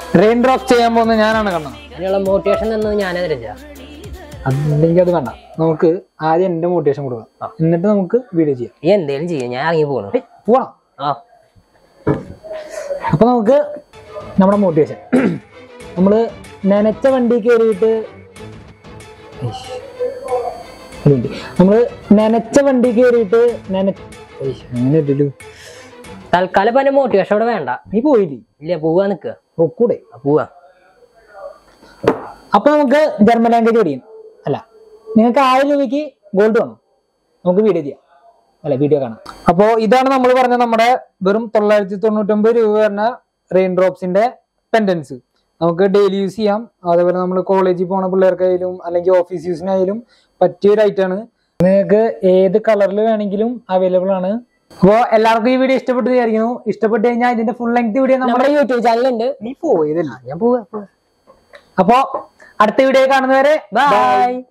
Rain drop ചെയ്യാൻ പോകുന്നത് ഞാനാണ് കണ്ണ അതിനുള്ള മോട്ടിവേഷൻ തന്നത് ഞാനത് രച അതുണ്ടെങ്കിൽ അത് വേണ്ട നമുക്ക് ആദ്യം എന്റെ മോട്ടിവേഷൻ കൊടുക്കാം എന്നിട്ട് നമുക്ക് വീഡിയോ ചെയ്യാം ഈ എന്തേലും ചെയ്യും ഞാൻ ഇറങ്ങി പോകണം പോവാം ആ അപ്പൊ നമുക്ക് നമ്മുടെ മോട്ടിവേഷൻ നമ്മള് നനച്ച വണ്ടി കയറിയിട്ട് ഇയ്ഷ്. ഒരു minute. നമ്മള് നനച്ച വണ്ടി കയറിയിട്ട് നന ഇയ്ഷ്, അങ്ങനെ ഇല്ലല്ലോ തൽക്കാലം ഇപ്പൊ എന്റെ മോട്ടിവേഷൻ ഇവിടെ വേണ്ട നീ പോയില്ലേ ഇല്ല പോവാ നിക്കുക ഒക്കൂടെ പോവാ അപ്പൊ നമുക്ക് ജർമ്മൻ ലാംഗ്വേജ് പഠിക്കും അല്ല നിങ്ങൾക്ക് ആയിരം രൂപയ്ക്ക് ഗോൾഡ് വേണം നമുക്ക് വീഡിയോ ചെയ്യാം അല്ല വീഡിയോ കാണാം അപ്പോ ഇതാണ് നമ്മൾ പറഞ്ഞ നമ്മുടെ വെറും തൊള്ളായിരത്തി തൊണ്ണൂറ്റൊമ്പത് രൂപ വരുന്ന റെയിൻ ഡ്രോപ്സിന്റെ പെൻഡൻസ് നമുക്ക് ഡെയിലി യൂസ് ചെയ്യാം അതേപോലെ നമ്മൾ കോളേജിൽ പോണ പിള്ളേർക്കായാലും അല്ലെങ്കിൽ ഓഫീസ് യൂസിനായാലും പറ്റിയ ഒരു ഐറ്റം ആണ് നിങ്ങൾക്ക് ഏത് കളറിൽ വേണമെങ്കിലും അവൈലബിൾ ആണ് അപ്പോൾ എല്ലാവർക്കും ഈ വീഡിയോ ഇഷ്ടപ്പെട്ടു വിചാരിക്കുന്നു ഇഷ്ടപ്പെട്ട് കഴിഞ്ഞാൽ ഇതിന്റെ ഫുൾ ലെങ്ത് വീഡിയോ നമ്മുടെ നമ്മുടെ യൂട്യൂബ് ചാനലുണ്ട് നീ പോയതല്ല ഞാൻ പോവാ പോവാ അപ്പോ അടുത്ത വീഡിയോ കാണുന്നവരെ ബൈ